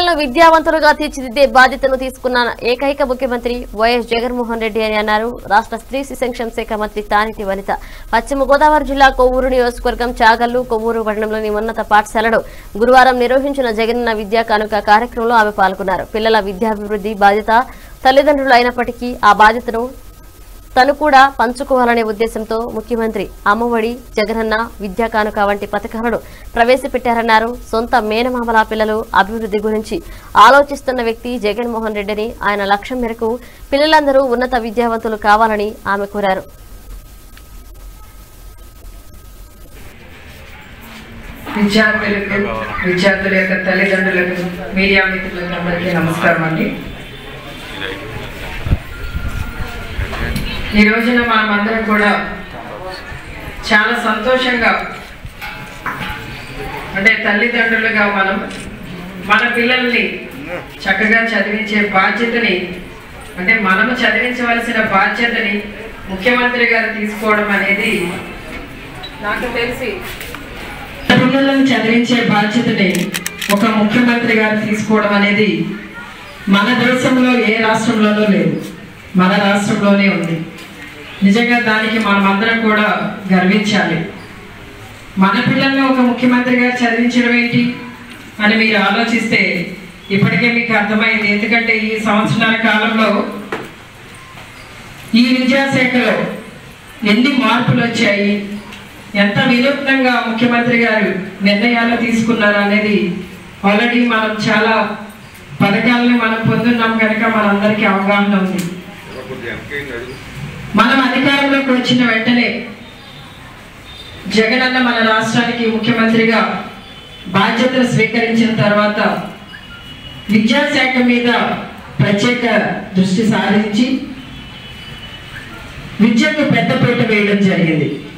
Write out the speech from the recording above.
పిల్లలను విద్యావంతులుగా తీర్చిదిద్దే బాధ్యతను తీసుకున్న ఏకైక ముఖ్యమంత్రి వైఎస్ జగన్మోహన్ రెడ్డి అని అన్నారు రాష్ట్ర స్త్రీ సంక్షేమ శాఖ మంత్రి తానిటి వనిత పశ్చిమ గోదావరి జిల్లా కొవ్వూరు నియోజకవర్గం చాగల్లు కొవ్వూరు పట్టణంలోని ఉన్నత పాఠశాలలో గురువారం నిర్వహించిన జగనన్న విద్యా కానుక కార్యక్రమంలో ఆమె పాల్గొన్నారు పిల్లల విద్యాభివృద్ధి బాధ్యత తల్లిదండ్రులు అయినప్పటికీ ఆ బాధ్యతను తను కూడా పంచుకోవాలనే ఉద్దేశంతో ముఖ్యమంత్రి అమ్మఒడి జగనన్న విద్యా కానుక వంటి పథకాలను ప్రవేశపెట్టారన్నారు సొంత మేనమామల పిల్లలు అభివృద్ధి గురించి ఆలోచిస్తున్న వ్యక్తి జగన్మోహన్ రెడ్డిని ఆయన లక్ష్యం మేరకు పిల్లలందరూ ఉన్నత విద్యావంతులు కావాలని ఆమె కోరారు విద్యార్థులకు విద్యార్థుల యొక్క తల్లిదండ్రులకు మీడియా మిత్రులకు అందరికీ నమస్కారం అండి ఈ రోజున మనం అందరం కూడా చాలా సంతోషంగా అంటే తల్లిదండ్రులుగా మనం మన పిల్లల్ని చక్కగా చదివించే బాధ్యతని అంటే మనము చదివించవలసిన బాధ్యతని ముఖ్యమంత్రి గారు తీసుకోవడం అనేది నాకు తెలిసి పిల్లలను చదివించే బాధ్యతని ఒక ముఖ్యమంత్రి గారు తీసుకోవడం అనేది మన దేశంలో ఏ రాష్ట్రంలోనూ లేదు మన రాష్ట్రంలోనే ఉంది నిజంగా దానికి మనం అందరం కూడా గర్వించాలి మన పిల్లల్ని ఒక ముఖ్యమంత్రి గారు చదివించడం ఏంటి అని మీరు ఆలోచిస్తే ఇప్పటికే మీకు అర్థమైంది ఎందుకంటే ఈ సంవత్సరాల కాలంలో ఈ విద్యాశాఖలో ఎన్ని మార్పులు వచ్చాయి ఎంత వినూత్నంగా ముఖ్యమంత్రి గారు నిర్ణయాలు తీసుకున్నారు అనేది ఆల్రెడీ మనం చాలా పథకాలను మనం పొందున్నాం కనుక మనందరికీ అవగాహన ఉంది మనం అధికారంలోకి వచ్చిన వెంటనే జగనన్న మన రాష్ట్రానికి ముఖ్యమంత్రిగా బాధ్యతలు స్వీకరించిన తర్వాత విద్యాశాఖ మీద ప్రత్యేక దృష్టి సారించి విద్యకు పెద్దపీట వేయడం జరిగింది